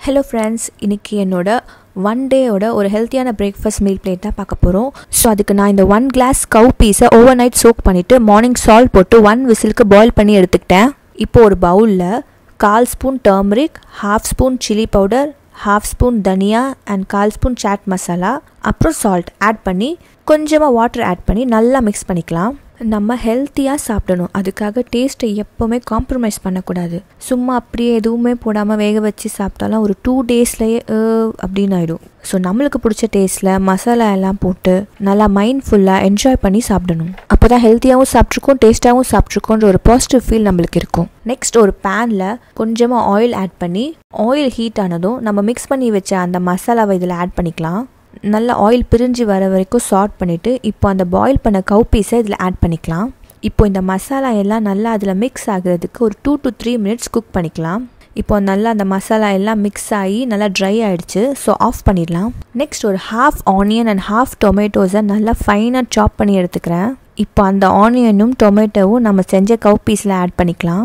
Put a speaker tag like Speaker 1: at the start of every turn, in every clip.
Speaker 1: hello friends இன்றைக்கி என்னோட one டேயோட ஒரு ஹெல்த்தியான பிரேக்ஃபாஸ்ட் மீல் பிளேட் தான் பார்க்க போகிறோம் ஸோ அதுக்கு நான் இந்த ஒன் கிளாஸ் கவு பீஸை ஓவர் நைட் சோக் பண்ணிவிட்டு மார்னிங் சால்ட் போட்டு ஒன் விசிலுக்கு பாயில் பண்ணி எடுத்துக்கிட்டேன் இப்போ ஒரு பவுலில் கால் spoon turmeric half spoon chilli powder half spoon தனியா அண்ட் கால் ஸ்பூன் சாட் மசாலா அப்புறம் சால்ட் ஆட் பண்ணி கொஞ்சமாக வாட்டர் ஆட் பண்ணி நல்லா மிக்ஸ் பண்ணிக்கலாம் நம்ம ஹெல்த்தியாக சாப்பிடணும் அதுக்காக டேஸ்ட்டை எப்போவுமே காம்ப்ரமைஸ் பண்ணக்கூடாது சும்மா அப்படியே எதுவுமே போடாமல் வேக வச்சு சாப்பிட்டாலும் ஒரு டூ டேஸ்லேயே அப்படின்னு ஆகிடும் ஸோ நம்மளுக்கு பிடிச்ச டேஸ்ட்டில் மசாலா எல்லாம் போட்டு நல்லா மைண்ட்ஃபுல்லாக என்ஜாய் பண்ணி சாப்பிடணும் அப்போ தான் ஹெல்த்தியாகவும் சாப்பிட்ருக்கோம் டேஸ்ட்டாகவும் சாப்பிட்ருக்கோன்ற ஒரு பாசிட்டிவ் ஃபீல் நம்மளுக்கு இருக்கும் நெக்ஸ்ட் ஒரு பேனில் கொஞ்சமாக ஆயில் ஆட் பண்ணி ஆயில் ஹீட் ஆனதும் நம்ம மிக்ஸ் பண்ணி வச்ச அந்த மசாலாவை இதில் ஆட் பண்ணிக்கலாம் நல்லா ஆயில் பிரிஞ்சு வர வரைக்கும் சார்ட் பண்ணிவிட்டு இப்போ அந்த பாயில் பண்ண கவு பீஸை இதில் ஆட் பண்ணிக்கலாம் இப்போ இந்த மசாலா எல்லாம் நல்லா அதில் மிக்ஸ் ஆகுறதுக்கு ஒரு two to three minutes cook பண்ணிக்கலாம் இப்போ நல்லா அந்த மசாலா எல்லாம் மிக்ஸ் ஆகி நல்லா ட்ரை ஆகிடுச்சு ஸோ ஆஃப் பண்ணிடலாம் நெக்ஸ்ட் ஒரு ஹாஃப் ஆனியன் அண்ட் ஹாஃப் டொமேட்டோஸை நல்லா ஃபைனாக சாப் பண்ணி எடுத்துக்கிறேன் இப்போ அந்த ஆனியனும் டொமேட்டோவும் நம்ம செஞ்ச கவு பீஸில் ஆட் பண்ணிக்கலாம்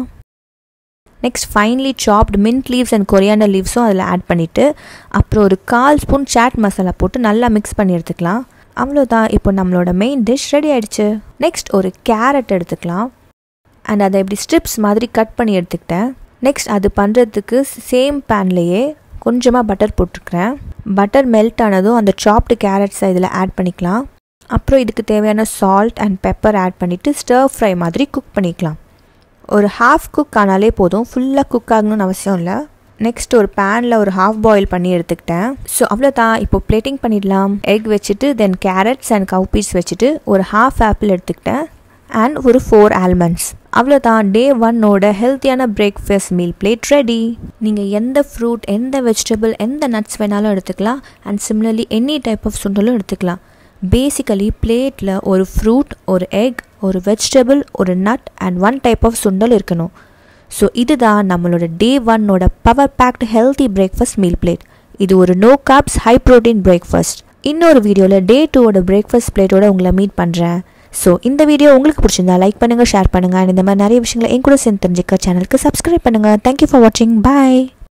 Speaker 1: next finely chopped mint leaves and coriander லீவ்ஸும் அதில் ஆட் பண்ணிவிட்டு அப்புறம் ஒரு கால் ஸ்பூன் சாட் மசாலா போட்டு நல்லா மிக்ஸ் பண்ணி எடுத்துக்கலாம் அவ்வளோதான் இப்போ நம்மளோட மெயின் டிஷ் ரெடி ஆயிடுச்சு நெக்ஸ்ட் ஒரு கேரட் எடுத்துக்கலாம் அண்ட் அதை இப்படி ஸ்ட்ரிப்ஸ் மாதிரி கட் பண்ணி எடுத்துக்கிட்டேன் நெக்ஸ்ட் அது பண்ணுறதுக்கு சேம் பேன்லேயே கொஞ்சமாக பட்டர் போட்டிருக்கிறேன் பட்டர் மெல்ட் ஆனதும் அந்த சாப்டு கேரட்ஸை இதில் ஆட் பண்ணிக்கலாம் அப்புறம் இதுக்கு தேவையான சால்ட் அண்ட் பெப்பர் ஆட் பண்ணிவிட்டு ஸ்டர் ஃப்ரை மாதிரி குக் பண்ணிக்கலாம் ஒரு ஹாஃப் குக் ஆனாலே போதும் ஃபுல்லாக குக் ஆகணும்னு அவசியம் இல்லை நெக்ஸ்ட் ஒரு பேனில் ஒரு ஹாஃப் பாயில் பண்ணி எடுத்துக்கிட்டேன் ஸோ அவ்வளோதான் இப்போ பிளேட்டிங் பண்ணிடலாம் எக் வச்சுட்டு then carrots and cowpeas வச்சுட்டு ஒரு ஹாஃப் ஆப்பிள் எடுத்துக்கிட்டேன் அண்ட் ஒரு ஃபோர் ஆல்மண்ட்ஸ் அவ்வளோதான் டே ஒன்னோட ஹெல்த்தியான பிரேக்ஃபாஸ்ட் மீல் பிளேட் ரெடி நீங்கள் எந்த ஃப்ரூட் எந்த வெஜிடபிள் எந்த நட்ஸ் வேணாலும் எடுத்துக்கலாம் and similarly any type of சுண்டலும் எடுத்துக்கலாம் பேசிக்கலி பிளேட்டில் ஒரு ஃப்ரூட் ஒரு எக் ஒரு வெஜிடபிள் ஒரு nut and one type of sundal இருக்கணும் ஸோ இதுதான் நம்மளோட டே ஒன்னோட power packed healthy breakfast meal plate இது ஒரு no carbs high protein breakfast இன்னொரு வீடியோவில் டே டூவோட பிரேக்ஃபாஸ்ட் பிளேட்டோட உங்களை மீட் பண்ணுறேன் ஸோ இந்த வீடியோ உங்களுக்கு பிடிச்சிருந்தா லைக் பண்ணுங்கள் ஷேர் பண்ணுங்கள் அண்ட் இந்த மாதிரி நிறைய விஷயங்களை என் கூட சேர்ந்து தெரிஞ்சுக்க சேனலுக்கு சப்ஸ்கிரைப் பண்ணுங்கள் தேங்க்யூ ஃபார் வாட்சிங் பாய்